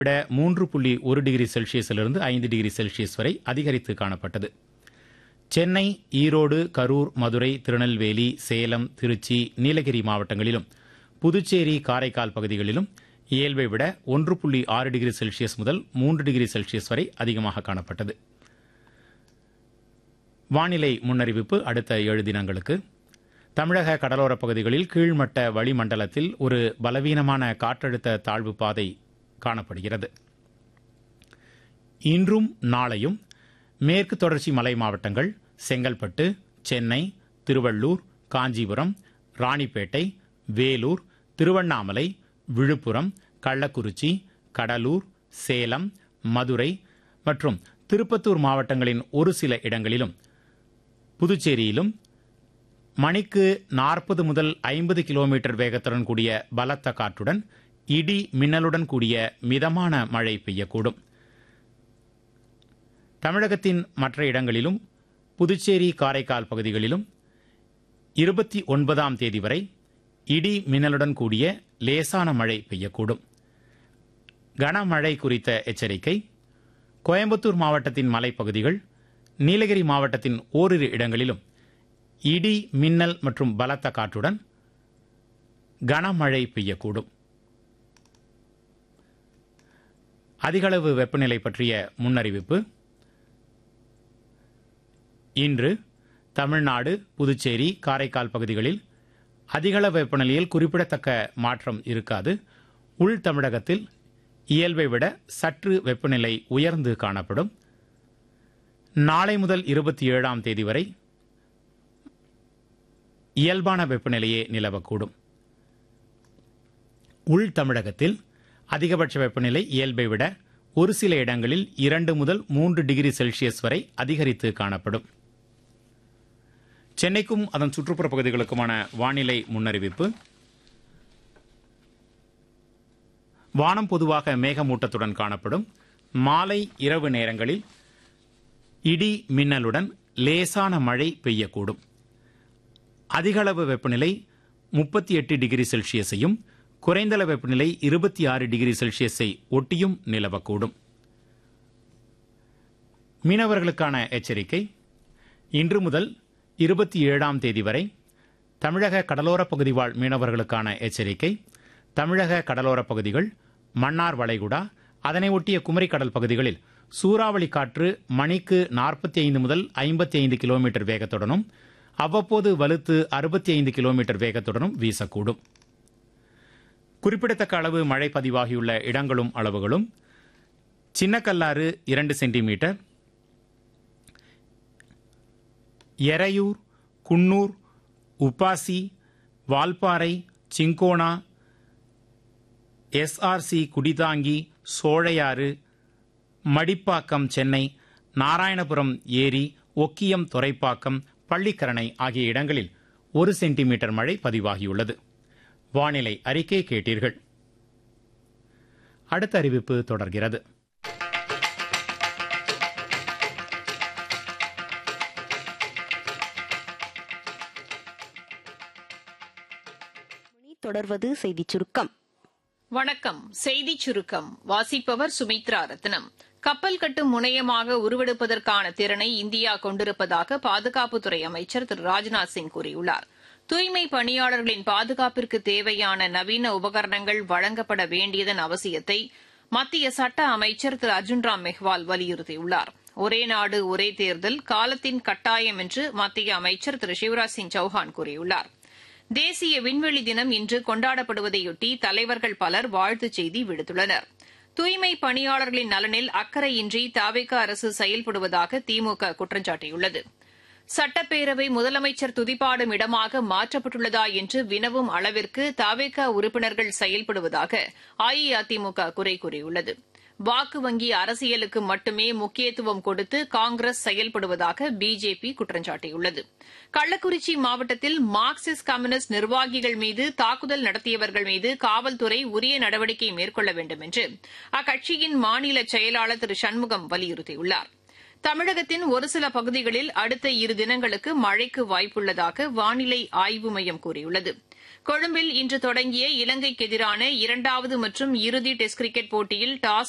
விட மூன்று புள்ளி ஒரு டிகிரி செல்சியஸிலிருந்து ஐந்து டிகிரி செல்சியஸ் வரை அதிகரித்து காணப்பட்டது சென்னை ஈரோடு கரூர் மதுரை திருநெல்வேலி சேலம் திருச்சி நீலகிரி மாவட்டங்களிலும் புதுச்சேரி காரைக்கால் பகுதிகளிலும் இயல்பை விட ஒன்று புள்ளி ஆறு டிகிரி செல்சியஸ் முதல் மூன்று டிகிரி செல்சியஸ் வரை அதிகமாக காணப்பட்டது வானிலை முன்னறிவிப்பு அடுத்த ஏழு தினங்களுக்கு தமிழக கடலோரப் பகுதிகளில் கீழ்மட்ட வளிமண்டலத்தில் ஒரு பலவீனமான காற்றழுத்த தாழ்வு பாதை காணப்படுகிறது இன்றும் நாளையும் மேற்கு தொடர்ச்சி மலை மாவட்டங்கள் செங்கல்பட்டு சென்னை திருவள்ளூர் காஞ்சிபுரம் ராணிப்பேட்டை வேலூர் திருவண்ணாமலை விழுப்புரம் கள்ளக்குறிச்சி கடலூர் சேலம் மதுரை மற்றும் திருப்பத்தூர் மாவட்டங்களின் ஒரு சில இடங்களிலும் புதுச்சேரியிலும் மணிக்கு நாற்பது முதல் ஐம்பது கிலோமீட்டர் வேகத்துடன் கூடிய பலத்த காற்றுடன் இடி மின்னலுடன் கூடிய மிதமான மழை பெய்யக்கூடும் தமிழகத்தின் மற்ற இடங்களிலும் புதுச்சேரி காரைக்கால் பகுதிகளிலும் இருபத்தி ஒன்பதாம் தேதி வரை இடி மின்னலுடன் கூடிய லேசான மழை பெய்யக்கூடும் கனமழை குறித்த எச்சரிக்கை கோயம்புத்தூர் மாவட்டத்தின் மலைப்பகுதிகள் நீலகிரி மாவட்டத்தின் ஓரிரு இடங்களிலும் இடி மின்னல் மற்றும் பலத்த காற்றுடன் கனமழை பெய்யக்கூடும் அதிகளவு வெப்பநிலை பற்றிய முன்னறிவிப்பு இன்று தமிழ்நாடு புதுச்சேரி காரைக்கால் பகுதிகளில் அதிகளவு வெப்பநிலையில் குறிப்பிடத்தக்க மாற்றம் இருக்காது உள் தமிழகத்தில் இயல்பை விட சற்று வெப்பநிலை உயர்ந்து காணப்படும் நாளை முதல் இருபத்தி ஏழாம் தேதி வரை இயல்பான வெப்பநிலையே நிலவக்கூடும் உள் தமிழகத்தில் அதிகபட்ச வெப்பநிலை இயல்பை விட ஒரு சில இடங்களில் இரண்டு முதல் மூன்று டிகிரி செல்சியஸ் வரை அதிகரித்து காணப்படும் சென்னைக்கும் அதன் சுற்றுப்புற பகுதிகளுக்குமான வானிலை முன்னறிவிப்பு வானம் பொதுவாக மேகமூட்டத்துடன் காணப்படும் மாலை இரவு நேரங்களில் இடி மின்னலுடன் லேசான மழை பெய்யக்கூடும் அதிகளவு வெப்பநிலை முப்பத்தி எட்டு டிகிரி செல்சியஸையும் குறைந்தளவு வெப்பநிலை இருபத்தி ஆறு டிகிரி செல்சியஸை ஒட்டியும் நிலவக்கூடும் மீனவர்களுக்கான எச்சரிக்கை இன்று முதல் இருபத்தி ஏழாம் தேதி வரை தமிழக கடலோரப் பகுதி வாழ் மீனவர்களுக்கான எச்சரிக்கை தமிழக கடலோரப் பகுதிகள் மன்னார் வளைகுடா அதனை ஒட்டிய குமரி கடல் பகுதிகளில் சூறாவளி காற்று மணிக்கு நாற்பத்தி ஐந்து முதல் ஐம்பத்தி ஐந்து கிலோமீட்டர் வேகத்துடனும் அவ்வப்போது வலுத்து அறுபத்தி ஐந்து கிலோமீட்டர் வேகத்துடனும் வீசக்கூடும் குறிப்பிடத்தக்க அளவு மழை பதிவாகியுள்ள இடங்களும் அளவுகளும் சின்னக்கல்லாறு இரண்டு சென்டிமீட்டர் எரையூர் குன்னூர் உப்பாசி வால்பாறை சிங்கோனா எஸ்ஆர்சி குடிதாங்கி சோழையாறு மடிப்பாக்கம் சென்னை நாராயணபுரம் ஏரி ஒக்கியம் துறைப்பாக்கம் பள்ளிக்கரணை ஆகிய இடங்களில் ஒரு சென்டிமீட்டர் மழை பதிவாகியுள்ளது வானிலை அறிக்கை கேட்டீர்கள் அடுத்த அறிவிப்பு தொடர்கிறது தொடர்வது செய்திச் சுருக்கம் வணக்கம் செய்திச் சுருக்கம் வாசிப்பவர் சுமித்ரா ரத்னம் கப்பல் கட்டும் முனையமாக உருவெடுப்பதற்கான திறனை இந்தியா கொண்டிருப்பதாக பாதுகாப்புத்துறை அமைச்சர் திரு ராஜ்நாத் சிங் கூறியுள்ளார் தூய்மை பணியாளர்களின் பாதுகாப்பிற்கு தேவையான நவீன உபகரணங்கள் வழங்கப்பட வேண்டியதன் அவசியத்தை மத்திய சட்ட அமைச்சர் திரு அர்ஜுன் ராம் மெஹ்வால் வலியுறுத்தியுள்ளார் ஒரே நாடு ஒரே தேர்தல் காலத்தின் கட்டாயம் என்று மத்திய அமைச்சர் திரு சிவராஜ் சிங் சௌஹான் கூறியுள்ளாா் தேசிய விண்வெளி தினம் இன்று கொண்டாடப்படுவதையொட்டி தலைவர்கள் பலர் வாழ்த்துச் செய்தி விடுத்துள்ளனர் தூய்மை பணியாளர்களின் நலனில் அக்கறையின்றி தாவேக அரசு செயல்படுவதாக திமுக குற்றம் சாட்டியுள்ளது சட்டப்பேரவை முதலமைச்சர் துதிப்பாடும் இடமாக மாற்றப்பட்டுள்ளதா என்று வினவும் அளவிற்கு தாவேக உறுப்பினர்கள் செயல்படுவதாக அஇஅதிமுக குறை கூறியுள்ளது வாக்கு வங்கி அரசியலுக்கு மட்டுமே முக்கியத்துவம் கொடுத்து காங்கிரஸ் செயல்படுவதாக பிஜேபி குற்றம் சாட்டியுள்ளது கள்ளக்குறிச்சி மாவட்டத்தில் மார்க்சிஸ்ட் கம்யூனிஸ்ட் நிர்வாகிகள் மீது தாக்குதல் நடத்தியவர்கள் மீது காவல்துறை உரிய நடவடிக்கை மேற்கொள்ள வேண்டும் என்று அக்கட்சியின் மாநில செயலாளர் திரு சண்முகம் வலியுறுத்தியுள்ளார் தமிழகத்தின் ஒரு சில பகுதிகளில் அடுத்த இரு தினங்களுக்கு மழைக்கு வாய்ப்புள்ளதாக வானிலை ஆய்வு மையம் கூறியுள்ளது கொழும்பில் இன்று தொடங்கிய இலங்கைக்கு எதிரான இரண்டாவது மற்றும் இறுதி டெஸ்ட் கிரிக்கெட் போட்டியில் டாஸ்